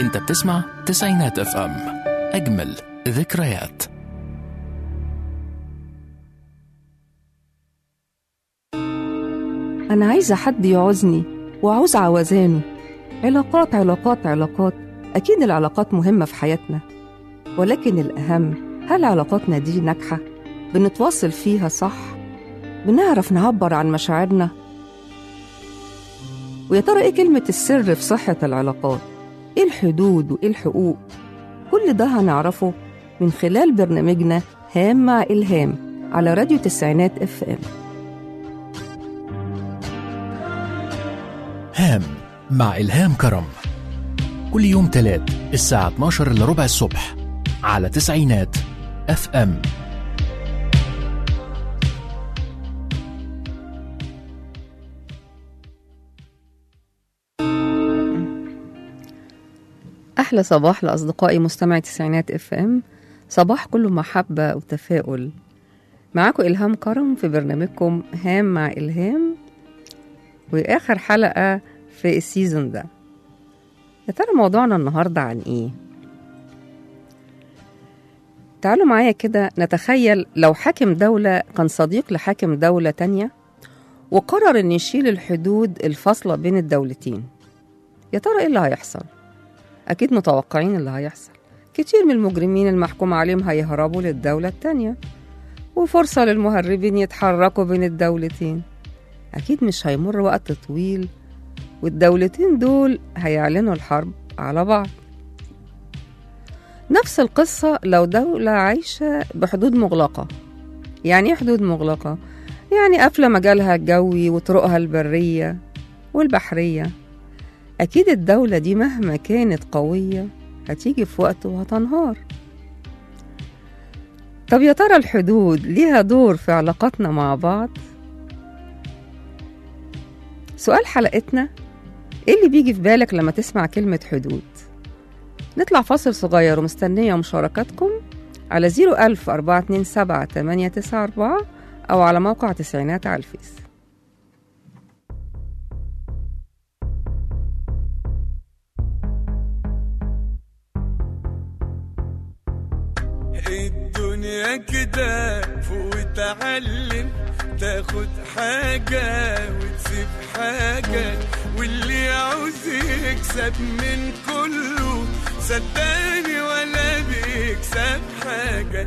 انت بتسمع تسعينات اف ام اجمل ذكريات أنا عايزة حد يعوزني وعاوز عوزانه علاقات علاقات علاقات أكيد العلاقات مهمة في حياتنا ولكن الأهم هل علاقاتنا دي ناجحة؟ بنتواصل فيها صح؟ بنعرف نعبر عن مشاعرنا؟ ويا ترى إيه كلمة السر في صحة العلاقات؟ إيه الحدود وإيه الحقوق؟ كل ده هنعرفه من خلال برنامجنا هام مع إلهام على راديو تسعينات اف ام هام مع إلهام كرم كل يوم تلات الساعة 12 إلا ربع الصبح على تسعينات اف ام أحلى صباح لأصدقائي مستمعي تسعينات اف ام صباح كله محبة وتفاؤل معاكم إلهام كرم في برنامجكم هام مع إلهام وآخر حلقة في السيزون ده يا ترى موضوعنا النهاردة عن إيه؟ تعالوا معايا كده نتخيل لو حاكم دولة كان صديق لحاكم دولة تانية وقرر إن يشيل الحدود الفاصلة بين الدولتين يا ترى إيه اللي هيحصل؟ أكيد متوقعين اللي هيحصل كتير من المجرمين المحكوم عليهم هيهربوا للدولة التانية وفرصة للمهربين يتحركوا بين الدولتين أكيد مش هيمر وقت طويل والدولتين دول هيعلنوا الحرب على بعض نفس القصة لو دولة عايشة بحدود مغلقة يعني ايه حدود مغلقة؟ يعني قافلة مجالها الجوي وطرقها البرية والبحرية أكيد الدولة دي مهما كانت قوية هتيجي في وقت وهتنهار طب يا ترى الحدود ليها دور في علاقاتنا مع بعض؟ سؤال حلقتنا ايه اللي بيجي في بالك لما تسمع كلمة حدود؟ نطلع فاصل صغير ومستنية مشاركاتكم على 01000 427 894 أو على موقع تسعينات على الفيس الدنيا كده فوق وتعلم تاخد حاجة وتسيب حاجة واللي يعوز يكسب من كله صدقني ولا بيكسب حاجة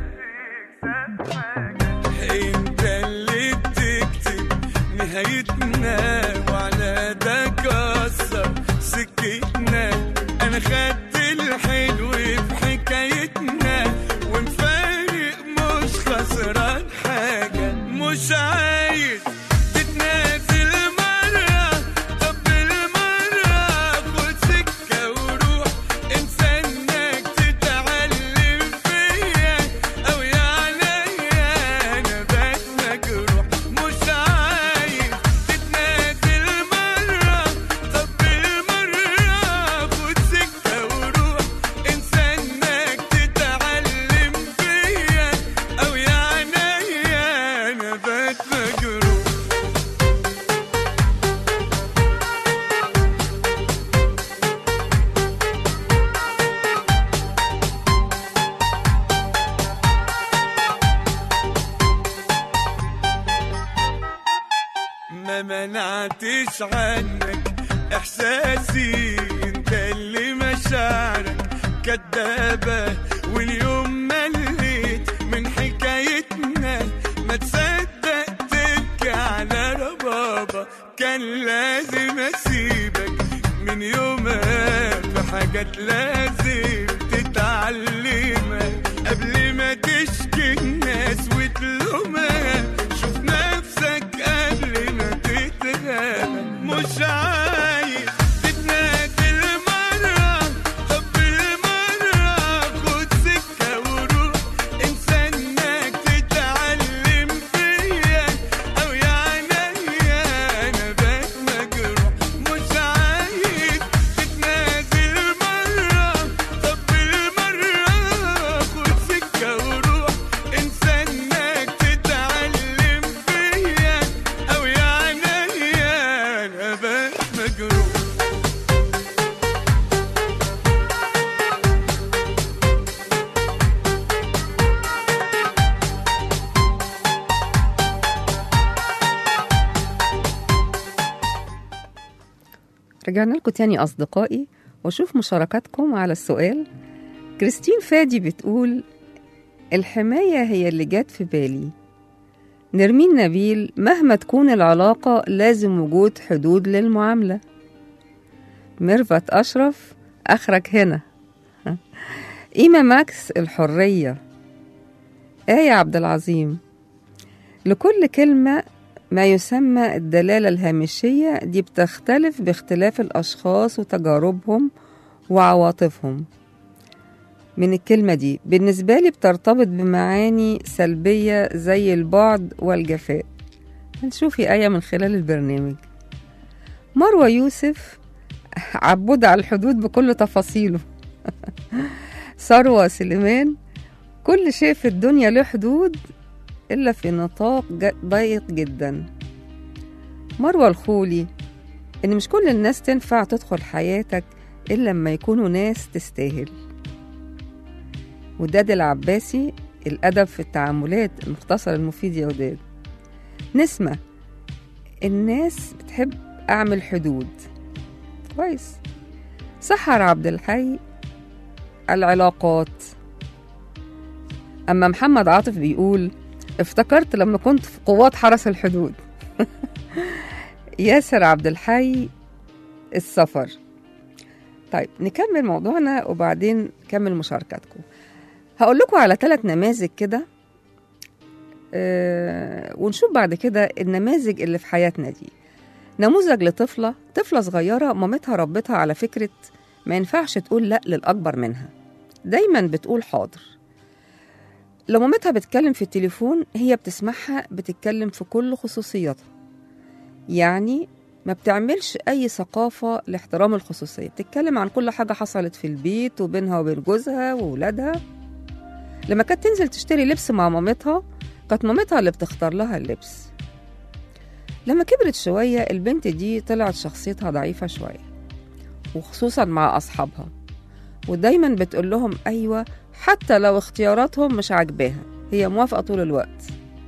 انت اللي بتكتب نهايتنا وعلى ده كسر سكتنا انا خدت الحلو في حكايتنا ومفارق مش خسران حاجة مش عايز تتنازل مرة طب بالمرة خد سكة وروح انسى انك تتعلم فيا او يعني انا بقيت مجروح مش عايز تتنازل مرة طب بالمرة خد سكة وروح انسى انك تتعلم فيا او يعني انا بقيت مجروح ما منعتش عنك احساسي انت اللي مشاعرك كدابة واليوم مليت من حكايتنا ما تصدق تبكي على ربابة كان لازم اسيبك من يومها في حاجات لازم تتعلمها قبل ما تشكي الناس وتلومها شوف نفسك قبل ما تتغابى مش عايز تتنازل مرة طب بالمرة خد سكة وروح انسى انك تتعلم فيا او يعني انا بقيت مجروح مش عايز تتنازل مرة طب بالمرة خد سكة وروح انسى انك تتعلم فيا او يعني انا بقيت مجروح رجعنا لكم تاني أصدقائي وأشوف مشاركاتكم على السؤال كريستين فادي بتقول الحماية هي اللي جت في بالي نرمين نبيل مهما تكون العلاقة لازم وجود حدود للمعاملة ميرفت أشرف أخرك هنا إيما ماكس الحرية آية عبد العظيم لكل كلمة ما يسمى الدلالة الهامشية دي بتختلف باختلاف الأشخاص وتجاربهم وعواطفهم من الكلمة دي بالنسبة لي بترتبط بمعاني سلبية زي البعد والجفاء هنشوفي آية من خلال البرنامج مروة يوسف عبود على الحدود بكل تفاصيله ثروة سليمان كل شيء في الدنيا له حدود إلا في نطاق ج- ضيق جدا مروة الخولي إن مش كل الناس تنفع تدخل حياتك إلا لما يكونوا ناس تستاهل وداد العباسي الأدب في التعاملات المختصر المفيد يا وداد نسمة الناس بتحب أعمل حدود كويس سحر عبد الحي العلاقات أما محمد عاطف بيقول افتكرت لما كنت في قوات حرس الحدود ياسر عبد الحي السفر طيب نكمل موضوعنا وبعدين نكمل مشاركاتكم هقول لكم على ثلاث نماذج كده آه ونشوف بعد كده النماذج اللي في حياتنا دي نموذج لطفلة طفلة صغيرة مامتها ربتها على فكرة ما ينفعش تقول لأ للأكبر منها دايما بتقول حاضر لو مامتها بتتكلم في التليفون هي بتسمعها بتتكلم في كل خصوصياتها يعني ما بتعملش أي ثقافة لاحترام الخصوصية بتتكلم عن كل حاجة حصلت في البيت وبينها وبين جوزها وولادها لما كانت تنزل تشتري لبس مع مامتها كانت مامتها اللي بتختار لها اللبس لما كبرت شوية البنت دي طلعت شخصيتها ضعيفة شوية وخصوصا مع أصحابها ودايما بتقول لهم أيوة حتى لو اختياراتهم مش عاجباها هي موافقة طول الوقت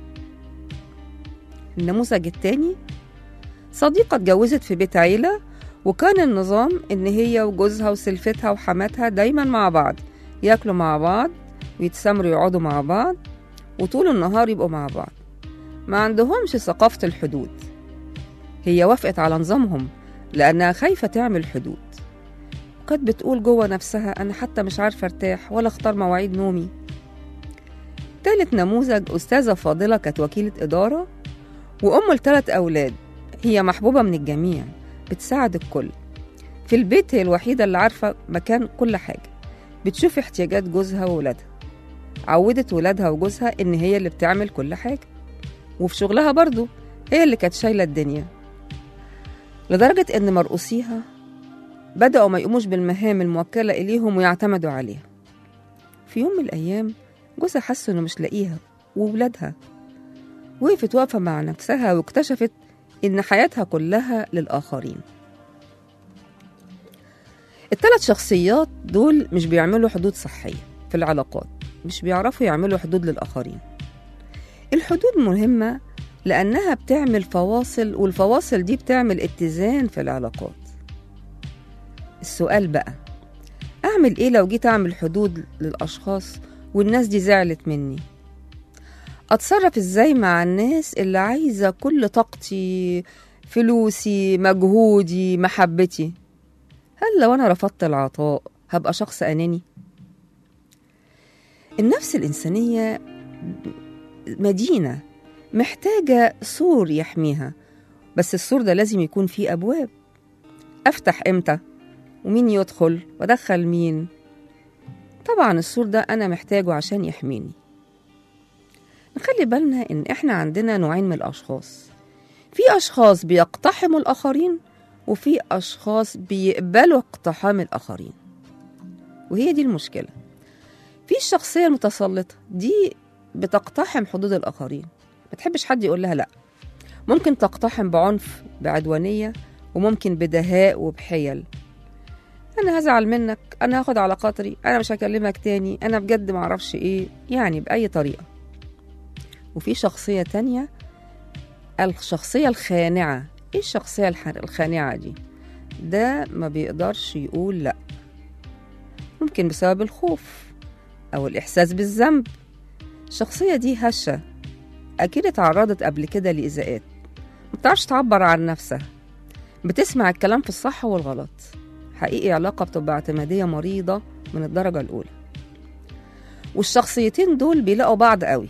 النموذج التاني صديقة اتجوزت في بيت عيلة وكان النظام إن هي وجوزها وسلفتها وحماتها دايما مع بعض ياكلوا مع بعض ويتسامروا يقعدوا مع بعض وطول النهار يبقوا مع بعض ما عندهمش ثقافة الحدود هي وافقت على نظامهم لأنها خايفة تعمل حدود وكانت بتقول جوه نفسها أنا حتى مش عارفة ارتاح ولا اختار مواعيد نومي تالت نموذج أستاذة فاضلة كانت وكيلة إدارة وأم لثلاث أولاد هي محبوبة من الجميع بتساعد الكل في البيت هي الوحيدة اللي عارفة مكان كل حاجة بتشوف احتياجات جوزها وولادها عودت ولادها وجوزها إن هي اللي بتعمل كل حاجة وفي شغلها برضو هي اللي كانت شايلة الدنيا لدرجة إن مرؤوسيها بدأوا ما يقوموش بالمهام الموكلة إليهم ويعتمدوا عليها في يوم من الأيام جوزها حس إنه مش لاقيها وولادها وقفت واقفة مع نفسها واكتشفت إن حياتها كلها للآخرين الثلاث شخصيات دول مش بيعملوا حدود صحية في العلاقات مش بيعرفوا يعملوا حدود للآخرين الحدود مهمة لأنها بتعمل فواصل والفواصل دي بتعمل اتزان في العلاقات السؤال بقى أعمل إيه لو جيت أعمل حدود للأشخاص والناس دي زعلت مني أتصرف إزاي مع الناس اللي عايزة كل طاقتي فلوسي مجهودي محبتي هل لو أنا رفضت العطاء هبقى شخص أناني؟ النفس الإنسانية مدينة محتاجة سور يحميها بس السور ده لازم يكون فيه أبواب أفتح إمتى ومين يدخل وأدخل مين طبعا السور ده أنا محتاجه عشان يحميني نخلي بالنا إن إحنا عندنا نوعين من الأشخاص في أشخاص بيقتحموا الآخرين وفي أشخاص بيقبلوا اقتحام الآخرين وهي دي المشكلة في الشخصية المتسلطة دي بتقتحم حدود الآخرين ما تحبش حد يقول لها لأ ممكن تقتحم بعنف بعدوانية وممكن بدهاء وبحيل أنا هزعل منك أنا هاخد على خاطري أنا مش هكلمك تاني أنا بجد معرفش إيه يعني بأي طريقة وفي شخصية تانية الشخصية الخانعة إيه الشخصية الخانعة دي؟ ده ما بيقدرش يقول لأ ممكن بسبب الخوف أو الإحساس بالذنب الشخصية دي هشة أكيد اتعرضت قبل كده لإيذاءات مبتعرفش تعبر عن نفسها بتسمع الكلام في الصح والغلط حقيقي علاقة بتبقى اعتمادية مريضة من الدرجة الأولى والشخصيتين دول بيلاقوا بعض قوي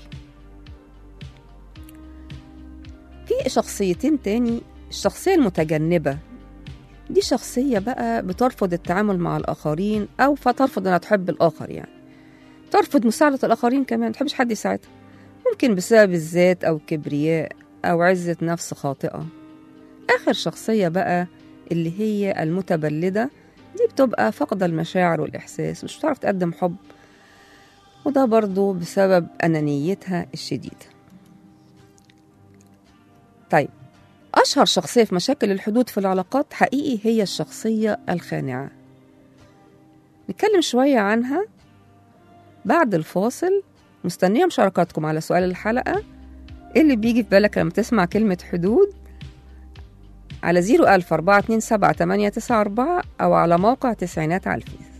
في شخصيتين تاني الشخصية المتجنبة دي شخصية بقى بترفض التعامل مع الآخرين أو فترفض إنها تحب الآخر يعني ترفض مساعدة الآخرين كمان ما تحبش حد يساعدها ممكن بسبب الذات أو الكبرياء أو عزة نفس خاطئة آخر شخصية بقى اللي هي المتبلدة دي بتبقى فاقدة المشاعر والإحساس مش بتعرف تقدم حب وده برضو بسبب أنانيتها الشديدة طيب أشهر شخصية في مشاكل الحدود في العلاقات حقيقي هي الشخصية الخانعة نتكلم شوية عنها بعد الفاصل مستنية مشاركاتكم على سؤال الحلقة إيه اللي بيجي في بالك لما تسمع كلمة حدود على 01000 427 894 أو على موقع تسعينات على الفيس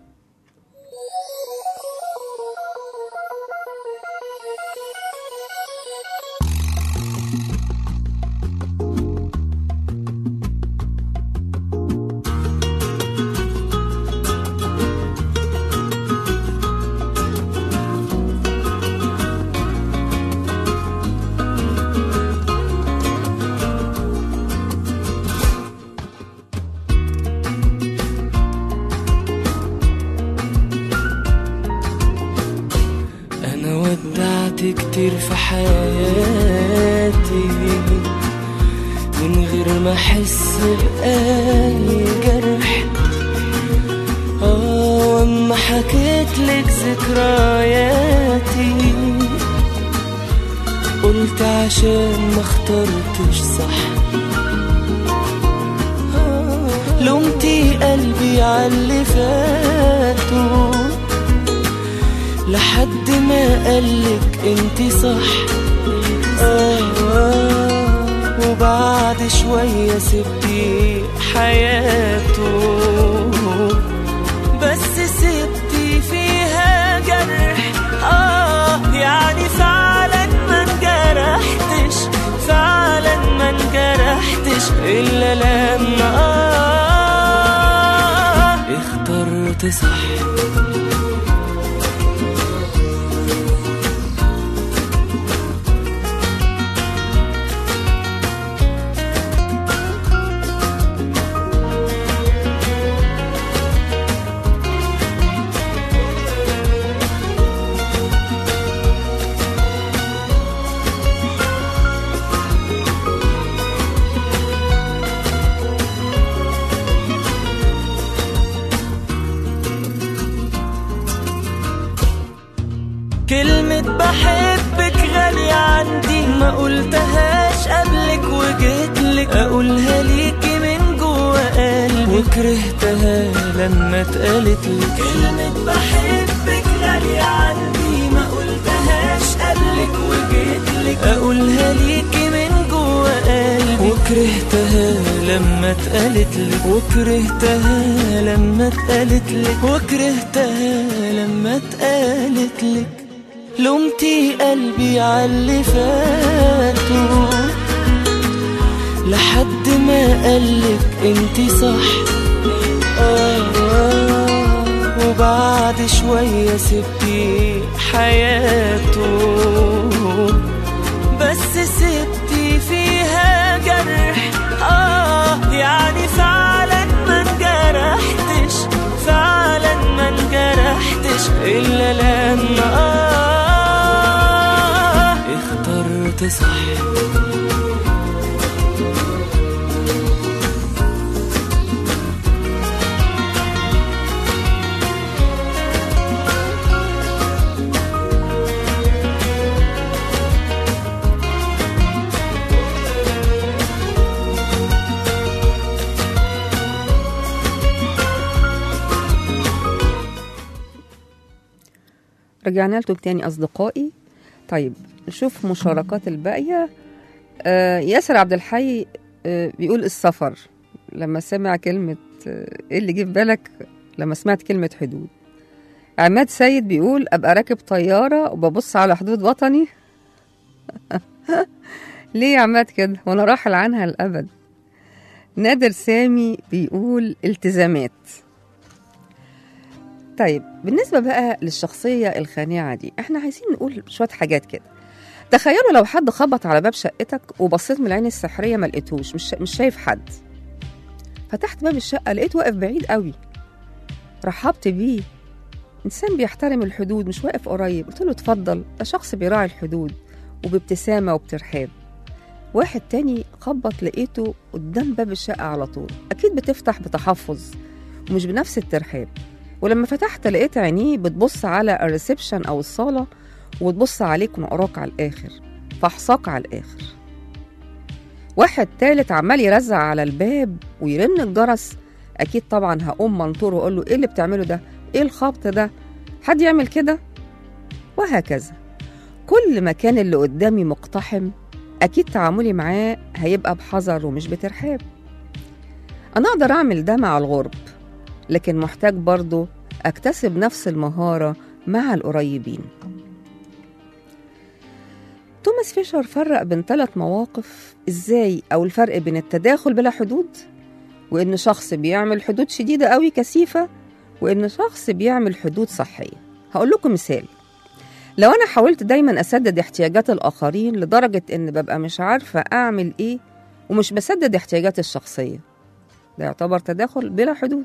أنا ودعت كتير في حياتي من غير ما أحس بأي جرح آه أما حكيت لك ذكرياتي قلت عشان ما اخترتش صح آه لومتي قلبي عاللي فاتوا لحد ما قالك انتي صح آه آه وبعد شوية سبتي حياته بس سبتي فيها جرح آه يعني فعلا ما انجرحتش فعلا ما انجرحتش إلا لما آه اخترت صح كلمة بحبك غالية عندي ما قلتهاش قبلك وجيتلك أقولها ليكي من جوا قلبي وكرهتها لما اتقالت لك كلمة بحبك غالية عندي ما قلتهاش قبلك وجيتلك أقولها ليكي من جوا قلبي وكرهتها لما اتقالت لك وكرهتها لما اتقالت لك وكرهتها لما اتقالت لك لومتي قلبي عاللي فاتوا لحد ما قالك انتي صح آه آه وبعد شوية سبتي حياته بس سبتي فيها جرح آه يعني فعلا ما انجرحتش فعلا ما انجرحتش إلا لما آه اخترت صح رجعنا لكم تاني أصدقائي طيب نشوف مشاركات الباقية آه ياسر عبد الحي آه بيقول السفر لما سمع كلمة ايه اللي جه في بالك لما سمعت كلمة حدود عماد سيد بيقول ابقى راكب طيارة وببص على حدود وطني ليه يا عماد كده وانا راحل عنها الابد نادر سامي بيقول التزامات طيب بالنسبة بقى للشخصية الخانعة دي احنا عايزين نقول شوية حاجات كده تخيلوا لو حد خبط على باب شقتك وبصيت من العين السحرية ما لقيتوش مش, مش شايف حد فتحت باب الشقة لقيته واقف بعيد قوي رحبت بيه إنسان بيحترم الحدود مش واقف قريب قلت له اتفضل ده شخص بيراعي الحدود وبابتسامة وبترحاب واحد تاني خبط لقيته قدام باب الشقة على طول أكيد بتفتح بتحفظ ومش بنفس الترحاب ولما فتحت لقيت عينيه بتبص على الريسبشن أو الصالة وتبص عليك ونقراك على الآخر فحصاك على الآخر واحد تالت عمال يرزع على الباب ويرن الجرس أكيد طبعا هقوم منطور وأقول له إيه اللي بتعمله ده؟ إيه الخبط ده؟ حد يعمل كده؟ وهكذا كل ما كان اللي قدامي مقتحم أكيد تعاملي معاه هيبقى بحذر ومش بترحاب أنا أقدر أعمل ده مع الغرب لكن محتاج برضه أكتسب نفس المهارة مع القريبين توماس فيشر فرق بين ثلاث مواقف ازاي او الفرق بين التداخل بلا حدود وان شخص بيعمل حدود شديده قوي كثيفه وان شخص بيعمل حدود صحيه هقول لكم مثال لو انا حاولت دايما اسدد احتياجات الاخرين لدرجه ان ببقى مش عارفه اعمل ايه ومش بسدد احتياجاتي الشخصيه ده يعتبر تداخل بلا حدود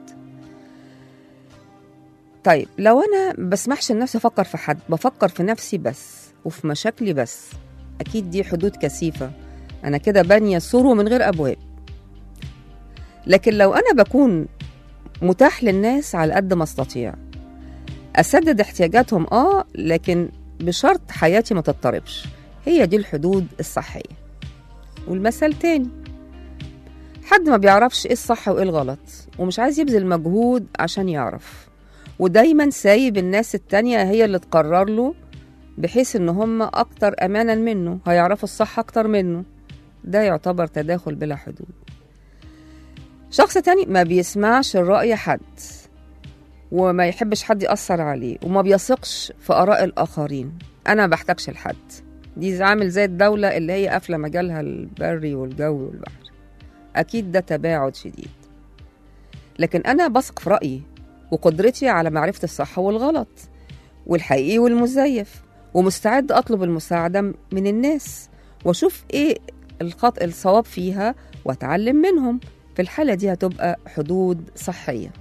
طيب لو انا ما بسمحش لنفسي افكر في حد بفكر في نفسي بس وفي مشاكلي بس اكيد دي حدود كثيفه انا كده بانيه سور من غير ابواب لكن لو انا بكون متاح للناس على قد ما استطيع اسدد احتياجاتهم اه لكن بشرط حياتي ما تضطربش هي دي الحدود الصحيه والمثل تاني حد ما بيعرفش ايه الصح وايه الغلط ومش عايز يبذل مجهود عشان يعرف ودايما سايب الناس التانية هي اللي تقرر له بحيث ان هم اكتر امانا منه هيعرفوا الصح اكتر منه ده يعتبر تداخل بلا حدود شخص تاني ما بيسمعش الرأي حد وما يحبش حد يأثر عليه وما بيثقش في آراء الآخرين أنا ما بحتاجش لحد دي عامل زي الدولة اللي هي قافلة مجالها البري والجوي والبحر أكيد ده تباعد شديد لكن أنا بثق في رأيي وقدرتي على معرفة الصح والغلط والحقيقي والمزيف ومستعد أطلب المساعدة من الناس وأشوف إيه الخطأ الصواب فيها وأتعلم منهم في الحالة دي هتبقى حدود صحية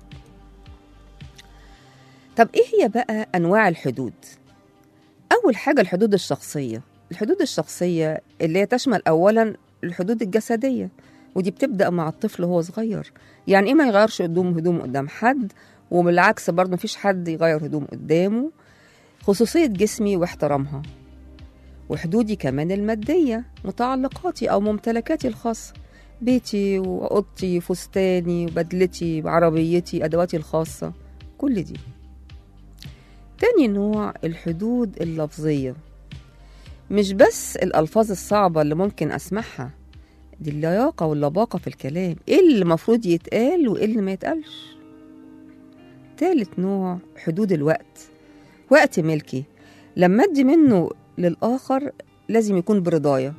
طب إيه هي بقى أنواع الحدود؟ أول حاجة الحدود الشخصية الحدود الشخصية اللي هي تشمل أولا الحدود الجسدية ودي بتبدأ مع الطفل وهو صغير يعني إيه ما يغيرش قدام هدوم قدام حد وبالعكس برضه مفيش حد يغير هدوم قدامه خصوصية جسمي واحترامها وحدودي كمان المادية متعلقاتي أو ممتلكاتي الخاصة بيتي وأوضتي فستاني وبدلتي وعربيتي أدواتي الخاصة كل دي تاني نوع الحدود اللفظية مش بس الألفاظ الصعبة اللي ممكن أسمعها دي اللياقة واللباقة في الكلام إيه اللي المفروض يتقال وإيه اللي ما يتقالش تالت نوع حدود الوقت وقت ملكي لما ادي منه للآخر لازم يكون برضايا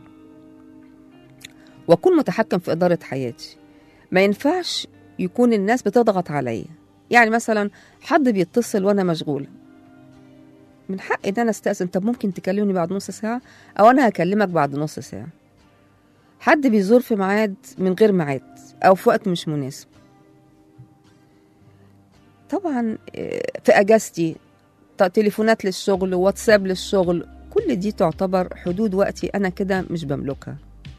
وأكون متحكم في إدارة حياتي ما ينفعش يكون الناس بتضغط عليا يعني مثلا حد بيتصل وأنا مشغولة من حقي إن أنا أستأذن طب ممكن تكلمني بعد نص ساعة أو أنا هكلمك بعد نص ساعة حد بيزور في ميعاد من غير ميعاد أو في وقت مش مناسب طبعا في أجازتي تليفونات للشغل واتساب للشغل كل دي تعتبر حدود وقتي أنا كده مش بملكها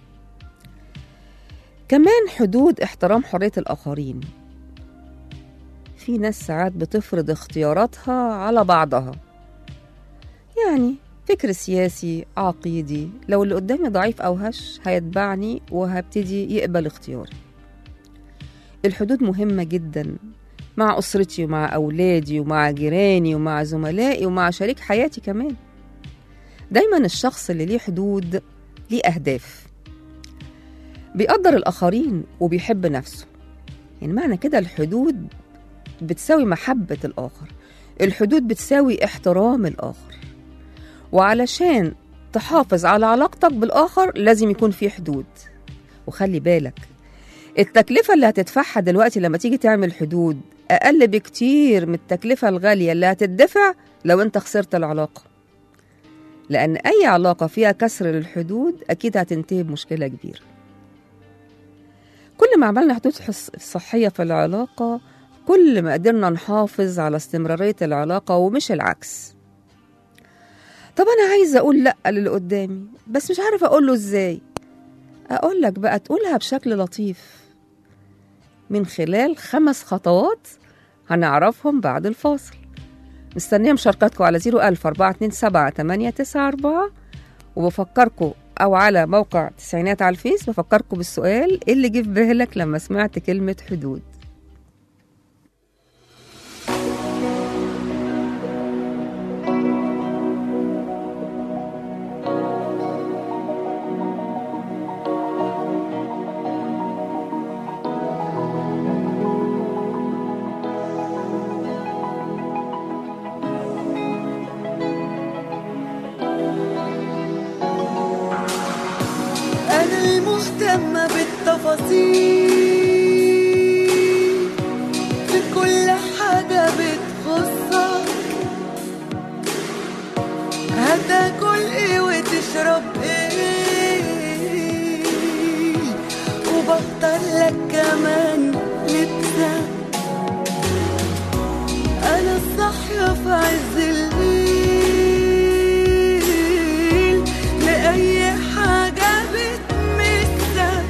كمان حدود احترام حرية الآخرين في ناس ساعات بتفرض اختياراتها على بعضها يعني فكر سياسي عقيدي لو اللي قدامي ضعيف أو هش هيتبعني وهبتدي يقبل اختياري الحدود مهمة جدا مع أسرتي ومع أولادي ومع جيراني ومع زملائي ومع شريك حياتي كمان دايما الشخص اللي ليه حدود ليه أهداف بيقدر الآخرين وبيحب نفسه يعني معنى كده الحدود بتساوي محبة الآخر الحدود بتساوي احترام الآخر وعلشان تحافظ على علاقتك بالآخر لازم يكون في حدود وخلي بالك التكلفة اللي هتدفعها دلوقتي لما تيجي تعمل حدود أقل بكتير من التكلفة الغالية اللي هتدفع لو أنت خسرت العلاقة لأن أي علاقة فيها كسر للحدود أكيد هتنتهي بمشكلة كبيرة كل ما عملنا حدود حص- صحية في العلاقة كل ما قدرنا نحافظ على استمرارية العلاقة ومش العكس طب أنا عايزة أقول لأ للي قدامي بس مش عارفة أقوله إزاي أقول لك بقى تقولها بشكل لطيف من خلال خمس خطوات هنعرفهم بعد الفاصل مستنية مشاركاتكم على 01000 427 894 وبفكركم أو على موقع تسعينات على الفيس بفكركم بالسؤال إيه اللي جه في بالك لما سمعت كلمة حدود أنا المهتمة بالتفاصيل في كل حاجة بتخصك هتاكل ايه وتشرب ايه وبختار لك كمان لبسك أنا الصاحية في عز الليل لأي حاجة بتمسك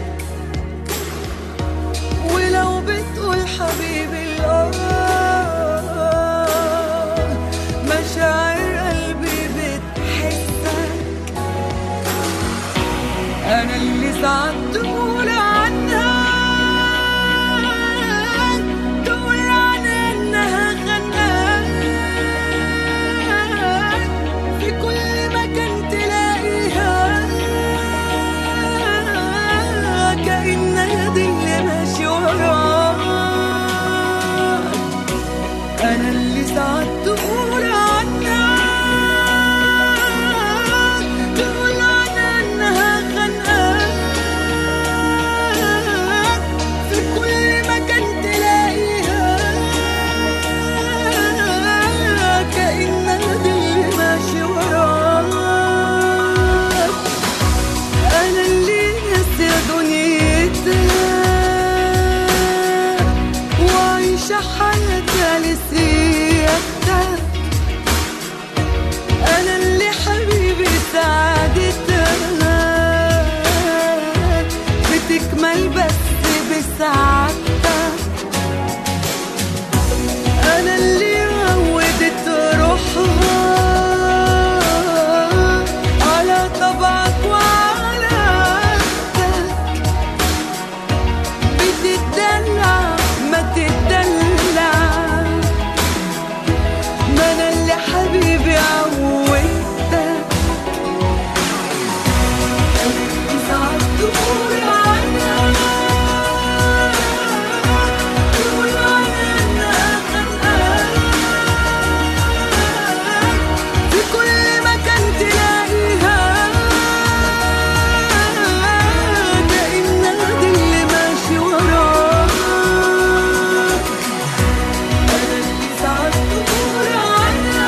ولو بتقول حبيبي الآه مشاعر قلبي بتحسك أنا اللي ساعات تقول عنها تقول عنها إنها خنقاك في كل مكان تلاقيها كأنها دي اللي ماشي وراك أنا اللي ساعات تقول عنها تقول عنها إنها خانقاك في كل مكان تلاقيها كأنها دي اللي ماشي وراك أنا اللي ناسية دنيتها وعايشة حياتها لسيادتها أنا اللي حبيبي سعادتها بتكمل بس بسعادتها أنا اللي عودت روحها على طبعك وعلى عادتك بتدلع ما تدلع ما انا اللي حبيبي عودتك ساعات تقول عنها تقول عنها انها خانقاك في كل مكان تلاقيها كأنها دي اللي ماشي وراك أنا اللي ساعات تقول عنها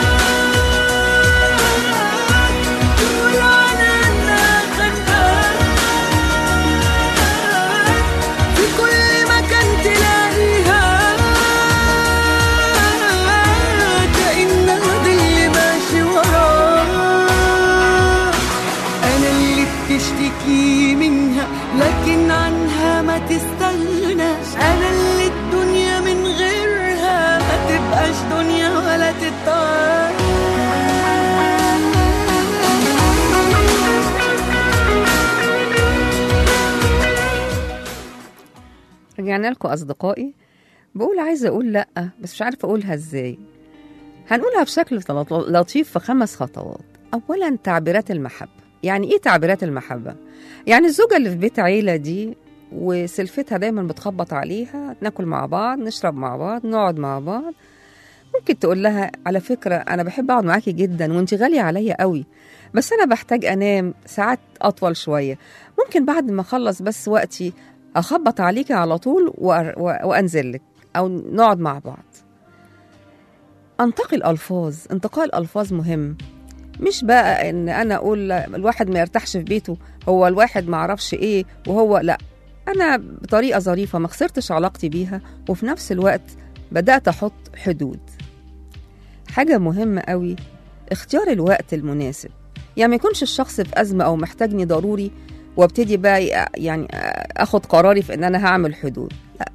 تقول عنها إنها خانقاك في كل مكان تلاقيها كأنها دي اللي ماشي وراك أنا اللي بتشتكي منها لكن عنها ما تستغناش أنا اللي الدنيا من غيرها ما تبقاش دنيا ولا رجعنا لكم أصدقائي بقول عايزة أقول لأ بس مش عارفة أقولها إزاي هنقولها بشكل لط- لطيف في خمس خطوات أولا تعبيرات المحبة يعني إيه تعبيرات المحبة؟ يعني الزوجة اللي في بيت عيلة دي وسلفتها دايما بتخبط عليها ناكل مع بعض نشرب مع بعض نقعد مع بعض ممكن تقول لها على فكرة أنا بحب أقعد معاكي جدا وأنت غالية عليا قوي بس أنا بحتاج أنام ساعات أطول شوية ممكن بعد ما أخلص بس وقتي أخبط عليكي على طول وأر- و- وأنزل لك أو نقعد مع بعض أنتقي الألفاظ انتقاء الألفاظ مهم مش بقى ان انا اقول الواحد ما يرتاحش في بيته هو الواحد ما عرفش ايه وهو لا انا بطريقه ظريفه ما خسرتش علاقتي بيها وفي نفس الوقت بدات احط حدود حاجه مهمه قوي اختيار الوقت المناسب يعني ما يكونش الشخص في ازمه او محتاجني ضروري وابتدي بقى يعني اخد قراري في ان انا هعمل حدود لا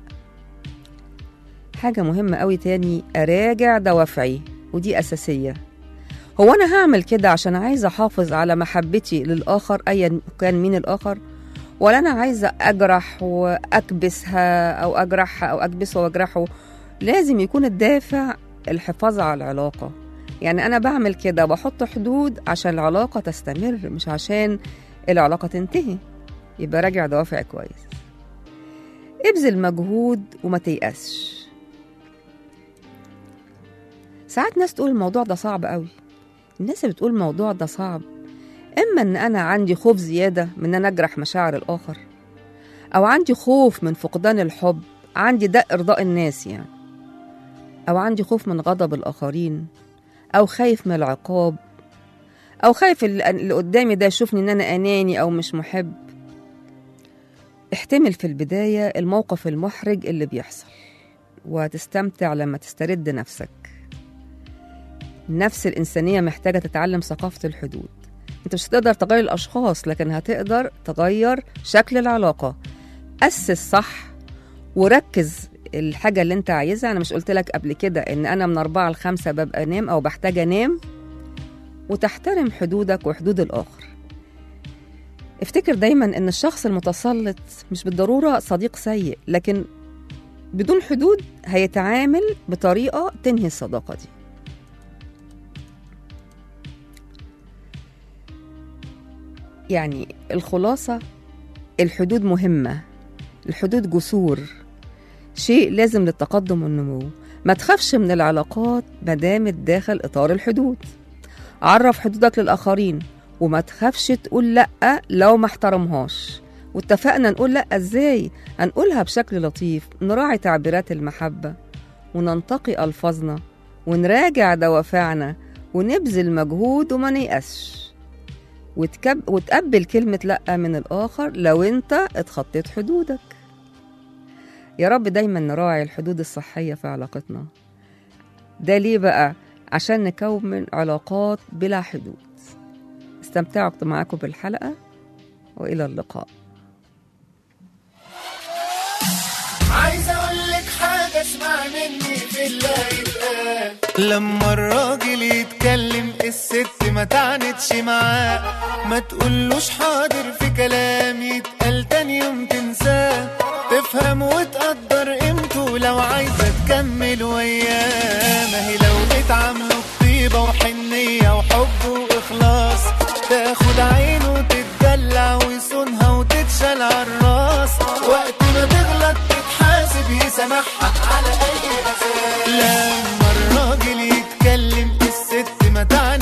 حاجه مهمه قوي تاني اراجع دوافعي ودي اساسيه هو انا هعمل كده عشان عايزه احافظ على محبتي للاخر ايا كان مين الاخر ولا انا عايزه اجرح واكبسها او اجرحها او اكبسه واجرحه لازم يكون الدافع الحفاظ على العلاقه يعني انا بعمل كده بحط حدود عشان العلاقه تستمر مش عشان العلاقه تنتهي يبقى راجع دوافع كويس ابذل مجهود وما تيأسش ساعات ناس تقول الموضوع ده صعب قوي الناس اللي بتقول الموضوع ده صعب اما ان انا عندي خوف زياده من ان انا اجرح مشاعر الاخر او عندي خوف من فقدان الحب عندي ده ارضاء الناس يعني او عندي خوف من غضب الاخرين او خايف من العقاب او خايف اللي اللي قدامي ده يشوفني ان انا اناني او مش محب احتمل في البدايه الموقف المحرج اللي بيحصل وهتستمتع لما تسترد نفسك النفس الإنسانية محتاجة تتعلم ثقافة الحدود انت مش هتقدر تغير الأشخاص لكن هتقدر تغير شكل العلاقة أسس صح وركز الحاجة اللي انت عايزها أنا مش قلت لك قبل كده إن أنا من أربعة لخمسة ببقى أنام أو بحتاج أنام وتحترم حدودك وحدود الآخر افتكر دايما إن الشخص المتسلط مش بالضرورة صديق سيء لكن بدون حدود هيتعامل بطريقة تنهي الصداقة دي يعني الخلاصة الحدود مهمة الحدود جسور شيء لازم للتقدم والنمو ما تخافش من العلاقات ما دامت داخل إطار الحدود عرف حدودك للآخرين وما تخافش تقول لأ لو ما احترمهاش واتفقنا نقول لأ ازاي هنقولها بشكل لطيف نراعي تعبيرات المحبة وننتقي ألفاظنا ونراجع دوافعنا ونبذل مجهود وما نيأسش وتكب... وتقبل كلمة لأ من الآخر لو أنت اتخطيت حدودك يا رب دايما نراعي الحدود الصحية في علاقتنا ده ليه بقى؟ عشان نكون علاقات بلا حدود استمتعت معاكم بالحلقة وإلى اللقاء عايز اقول لك حاجه اسمع مني في الله يتقال لما الراجل يتكلم الست ما تعنتش معاه ما تقولوش حاضر في كلام يتقال تاني يوم تنساه تفهم وتقدر قيمته لو عايزه تكمل وياه ما هي لو بتعامله بطيبه وحنيه وحب واخلاص تاخد عينه وتتدلع ويصونها وتتشال عالراس وقت ما تغلط تتحاسب يسامحها على اي اساس لما الراجل يتكلم الست ما تعني